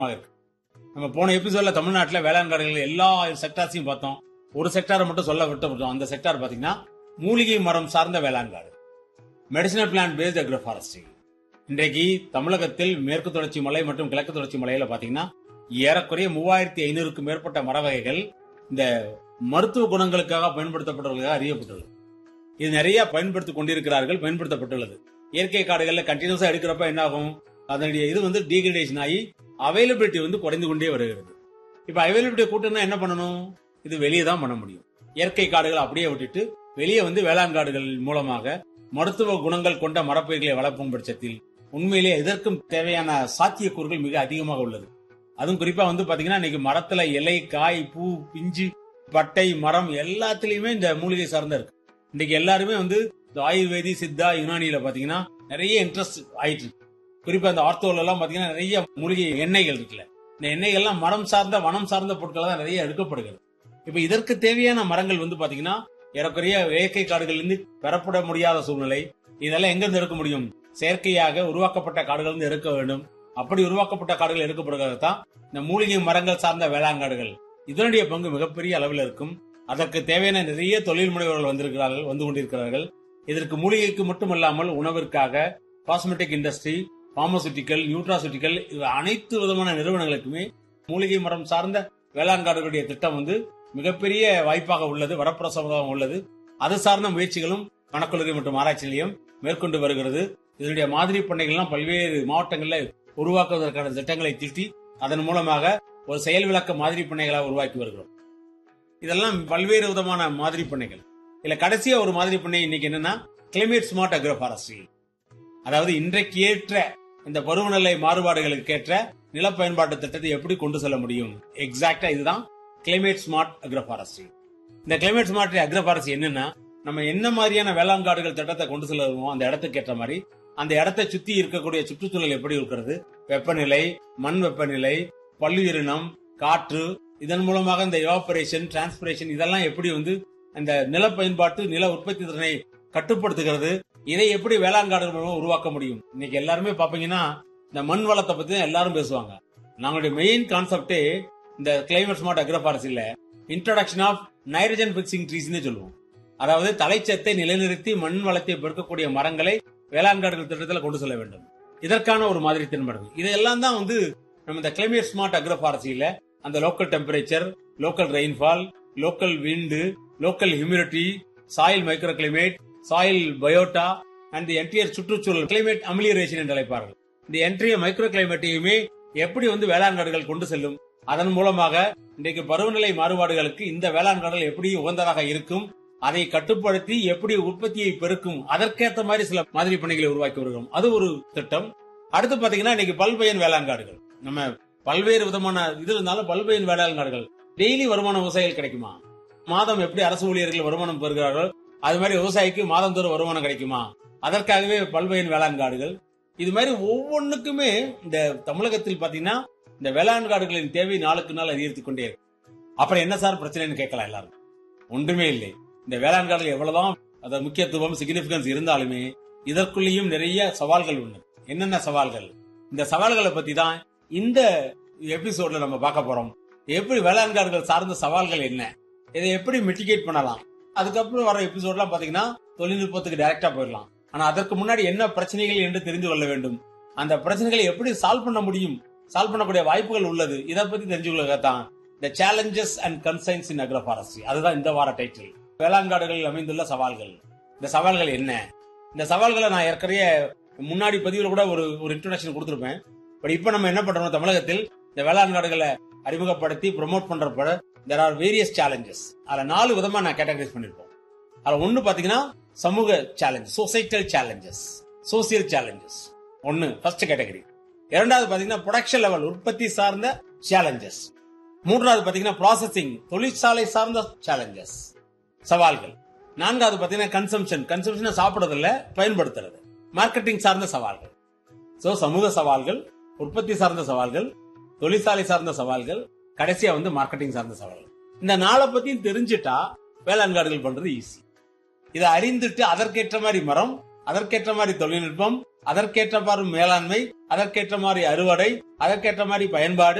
இருக்கு நம்ம போன எபிசோட்ல தமிழ்நாட்டில் வேளாண் காடுகள் எல்லா செக்டார்ஸையும் பார்த்தோம் ஒரு செக்டாரை மட்டும் சொல்ல விட்டுப்பட்டோம் அந்த செக்டார் பாத்தீங்கன்னா மூலிகை மரம் சார்ந்த வேளாண் காடு medicinal plant based agro forestry இன்றைக்கு தமிழகத்தில் மேற்கு தொடர்ச்சி மலை மற்றும் கிழக்கு தொடர்ச்சி மலையில பாத்தீங்கன்னா ஏறக்குறைய மூவாயிரத்தி ஐநூறுக்கும் மேற்பட்ட மர வகைகள் இந்த மருத்துவ குணங்களுக்காக பயன்படுத்தப்பட்டவர்களுக்காக அறியப்பட்டுள்ளது இது நிறைய பயன்படுத்திக் கொண்டிருக்கிறார்கள் பயன்படுத்தப்பட்டுள்ளது இயற்கை காடுகள்ல கண்டினியூஸா எடுக்கிறப்ப என்ன ஆகும் அதனுடைய இது வந்து டீகிரடேஷன் ஆகி அவைலபிலிட்டி வந்து குறைந்து கொண்டே வருகிறது இப்ப அவைலபிலிட்டி கூட்டம்னா என்ன பண்ணணும் இது வெளியே தான் பண்ண முடியும் இயற்கை காடுகளை அப்படியே விட்டுட்டு வெளியே வந்து வேளாண் காடுகள் மூலமாக மருத்துவ குணங்கள் கொண்ட மரப்பயிர்களை வளர்க்கும் பட்சத்தில் உண்மையிலே இதற்கும் தேவையான சாத்தியக்கூறுகள் மிக அதிகமாக உள்ளது அதுவும் குறிப்பா வந்து பாத்தீங்கன்னா இன்னைக்கு மரத்துல இலை காய் பூ பிஞ்சு பட்டை மரம் எல்லாத்துலயுமே இந்த மூலிகை சார்ந்த இருக்கு இன்னைக்கு எல்லாருமே வந்து இந்த ஆயுர்வேதி சித்தா யுனானியில பாத்தீங்கன்னா நிறைய இன்ட்ரெஸ்ட் ஆயிட்டு இருக்கு குறிப்பா இந்த ஆர்த்தோல எல்லாம் பாத்தீங்கன்னா நிறைய மூலிகை எண்ணெய்கள் இருக்குல்ல இந்த எண்ணெய்கள்லாம் மரம் சார்ந்த வனம் சார்ந்த பொருட்கள் தான் நிறைய எடுக்கப்படுகிறது இப்ப இதற்கு தேவையான மரங்கள் வந்து பாத்தீங்கன்னா ஏறக்குறைய இயற்கை காடுகள் இருந்து பெறப்பட முடியாத சூழ்நிலை இதெல்லாம் எங்க இருந்து எடுக்க முடியும் செயற்கையாக உருவாக்கப்பட்ட காடுகள் இருந்து எடுக்க வேண்டும் அப்படி உருவாக்கப்பட்ட காடுகள் எடுக்கப்படுகிறது தான் இந்த மூலிகை மரங்கள் சார்ந்த வேளாண் காடுகள் இதனுடைய பங்கு மிகப்பெரிய அளவில் இருக்கும் அதற்கு தேவையான நிறைய தொழில் முனைவர்கள் வந்திருக்கிறார்கள் வந்து கொண்டிருக்கிறார்கள் இதற்கு மூலிகைக்கு மட்டுமல்லாமல் உணவிற்காக காஸ்மெட்டிக் இண்டஸ்ட்ரி பார்மசூட்டிக்கல் நியூட்ராசூட்டிக்கல் இது அனைத்து விதமான நிறுவனங்களுக்குமே மூலிகை மரம் சார்ந்த வேளாண் காடுகளுடைய திட்டம் வந்து மிகப்பெரிய வாய்ப்பாக உள்ளது வரப்பிரசாதம் உள்ளது அது சார்ந்த முயற்சிகளும் வனக்கல்லூரி மற்றும் ஆராய்ச்சி நிலையம் மேற்கொண்டு வருகிறது இதனுடைய மாதிரி பண்ணைகள்லாம் பல்வேறு மாவட்டங்களில் உருவாக்குவதற்கான திட்டங்களை தீட்டி அதன் மூலமாக ஒரு செயல் விளக்க மாதிரி பண்ணைகளாக உருவாக்கி வருகிறோம் இதெல்லாம் பல்வேறு விதமான மாதிரி பண்ணைகள் இல்ல கடைசியா ஒரு மாதிரி பண்ணை இன்னைக்கு என்னன்னா கிளைமேட் ஸ்மார்ட் அக்ரோ ஃபாரஸ்ட்ரி அதாவது இன்றைக்கு ஏற்ற இந்த பருவநிலை மாறுபாடுகளுக்கு ஏற்ற நில பயன்பாட்டு திட்டத்தை எப்படி கொண்டு செல்ல முடியும் எக்ஸாக்டா இதுதான் கிளைமேட் ஸ்மார்ட் அக்ரோ ஃபாரஸ்ட்ரி இந்த கிளைமேட் ஸ்மார்ட் அக்ரோ ஃபாரஸ்ட்ரி என்னன்னா நம்ம என்ன மாதிரியான வேளாண் காடுகள் திட்டத்தை கொண்டு செல்லுவோமோ அந்த இடத்துக்கு ஏற்ற மாதிரி அந்த இடத்தை சுத்தி இருக்கக்கூடிய சுற்றுச்சூழல் எப்படி இருக்கிறது வெப்பநிலை மண் வெப்பநிலை பல்லுயிரினம் காற்று இதன் மூலமாக இந்த எவாபரேஷன் டிரான்ஸ்பிரேஷன் இதெல்லாம் எப்படி வந்து அந்த நில பயன்பாட்டு நில உற்பத்தி திறனை கட்டுப்படுத்துகிறது இதை எப்படி வேளாண் காடுகள் மூலமா உருவாக்க முடியும் இன்னைக்கு எல்லாருமே பாப்பீங்கன்னா இந்த மண் வளத்தை பத்தி தான் எல்லாரும் பேசுவாங்க நம்மளுடைய மெயின் கான்செப்டே இந்த கிளைமேட் ஸ்மார்ட் அக்ரோபாரசில இன்ட்ரோடக்ஷன் ஆஃப் நைட்ரஜன் பிக்சிங் ட்ரீஸ்னு சொல்லுவோம் அதாவது தலைச்சத்தை நிலைநிறுத்தி மண் வளத்தை பெருக்கக்கூடிய மரங்களை வேளாண் காடுகள் திட்டத்தில் கொண்டு செல்ல வேண்டும் இதற்கான ஒரு மாதிரி தென்படுது இதெல்லாம் தான் வந்து நம்ம இந்த கிளைமேட் ஸ்மார்ட் அக்ரோபாரசியில அந்த local temperature local rainfall local wind local humidity soil micro climate soil biota and the entire சுற்றுச்சூழல் கிளைமேட் அமிலியரேஷன் என்று அழைப்பார்கள் இந்த என்ட்ரிய மைக்ரோ கிளைமேட்டையுமே எப்படி வந்து வேளாண் காடுகள் கொண்டு செல்லும் அதன் மூலமாக இன்றைக்கு பருவநிலை மாறுபாடுகளுக்கு இந்த வேளாண் காடுகள் எப்படி உகந்ததாக இருக்கும் அதை கட்டுப்படுத்தி எப்படி உற்பத்தியை பெருக்கும் அதற்கேற்ற மாதிரி சில மாதிரி பணிகளை உருவாக்கி வருகிறோம் அது ஒரு திட்டம் அடுத்து பாத்தீங்கன்னா இன்னைக்கு பல்பயன் வேளாண் காடுகள் நம்ம பல்வேறு விதமான இது இருந்தாலும் பல்பயன் வேளாண் காடுகள் டெய்லி வருமான விவசாயிகள் கிடைக்குமா மாதம் எப்படி அரசு ஊழியர்கள் வருமானம் பெறுகிறார்கள் அது மாதிரி விவசாயிக்கு மாதந்தோறும் வருமானம் கிடைக்குமா அதற்காகவே பல்பயன் வேளாண் காடுகள் இது மாதிரி ஒவ்வொன்றுக்குமே இந்த தமிழகத்தில் பாத்தீங்கன்னா இந்த வேளாண் காடுகளின் தேவை நாளுக்கு நாள் அதிகரித்துக் கொண்டே இருக்கு அப்புறம் என்ன சார் பிரச்சனைன்னு கேட்கலாம் எல்லாரும் ஒன்றுமே இல்லை இந்த வேளாண் காடுகள் எவ்வளவுதான் அத முக்கியத்துவம் சிக்னிபிகன்ஸ் இருந்தாலுமே இதற்குள்ளேயும் நிறைய சவால்கள் உள்ளது என்னென்ன சவால்கள் இந்த சவால்களை பத்தி தான் இந்த எபிசோட்ல நம்ம பார்க்க போறோம் எப்படி வேளாண் காடுகள் சார்ந்த சவால்கள் என்ன இதை எப்படி மிட்டிகேட் பண்ணலாம் அதுக்கப்புறம் வர எபிசோட்லாம் பாத்தீங்கன்னா தொழில்நுட்பத்துக்கு டைரக்டா போயிடலாம் ஆனா அதற்கு முன்னாடி என்ன பிரச்சனைகள் என்று தெரிந்து கொள்ள வேண்டும் அந்த பிரச்சனைகளை எப்படி சால்வ் பண்ண முடியும் சால்வ் பண்ணக்கூடிய வாய்ப்புகள் உள்ளது இதை பத்தி தெரிஞ்சு கொள்ளத்தான் the challenges and concerns in agro forestry அதுதான் இந்த வார டைட்டில் வேளாண் காடுகளில் அமைந்துள்ள சவால்கள் இந்த சவால்கள் என்ன இந்த சவால்களை நான் ஏற்கனவே முன்னாடி பதிவில் கூட ஒரு ஒரு இன்ட்ரோடக்ஷன் கொடுத்திருப்பேன் பட் இப்போ நம்ம என்ன பண்றோம் தமிழகத்தில் இந்த வேளாண் காடுகளை அறிமுகப்படுத்தி ப்ரொமோட் பண்றப்ப தெர் ஆர் வேரியஸ் சேலஞ்சஸ் அதுல நாலு விதமா நான் கேட்டகரைஸ் பண்ணிருப்போம் அதுல ஒண்ணு பாத்தீங்கன்னா சமூக challenge societal challenges social challenges ஒன்னு ஃபர்ஸ்ட் கேட்டகரி இரண்டாவது பாத்தீங்கன்னா ப்ரொடக்ஷன் லெவல் உற்பத்தி சார்ந்த சேலஞ்சஸ் மூன்றாவது பாத்தீங்கன்னா ப்ராசஸிங் தொழிற்சாலை சார்ந்த சேலஞ்சஸ் சவால்கள் நான்காவது பாத்தீங்கன்னா கன்சம்ஷன் கன்சம்ஷன் சாப்பிடுறது இல்ல பயன்படுத்துறது மார்க்கெட்டிங் சார்ந்த சவால்கள் சோ சமூக சவால்கள் உற்பத்தி சார்ந்த சவால்கள் தொழிற்சாலை சார்ந்த சவால்கள் கடைசியா வந்து மார்க்கெட்டிங் சார்ந்த சவால்கள் இந்த நாளை பத்தியும் தெரிஞ்சுட்டா வேளாண் காடுகள் பண்றது ஈஸி இதை அறிந்துட்டு அதற்கேற்ற மாதிரி மரம் அதற்கேற்ற மாதிரி தொழில்நுட்பம் அதற்கேற்றவாறு மேலாண்மை அதற்கேற்ற மாதிரி அறுவடை அதற்கேற்ற மாதிரி பயன்பாடு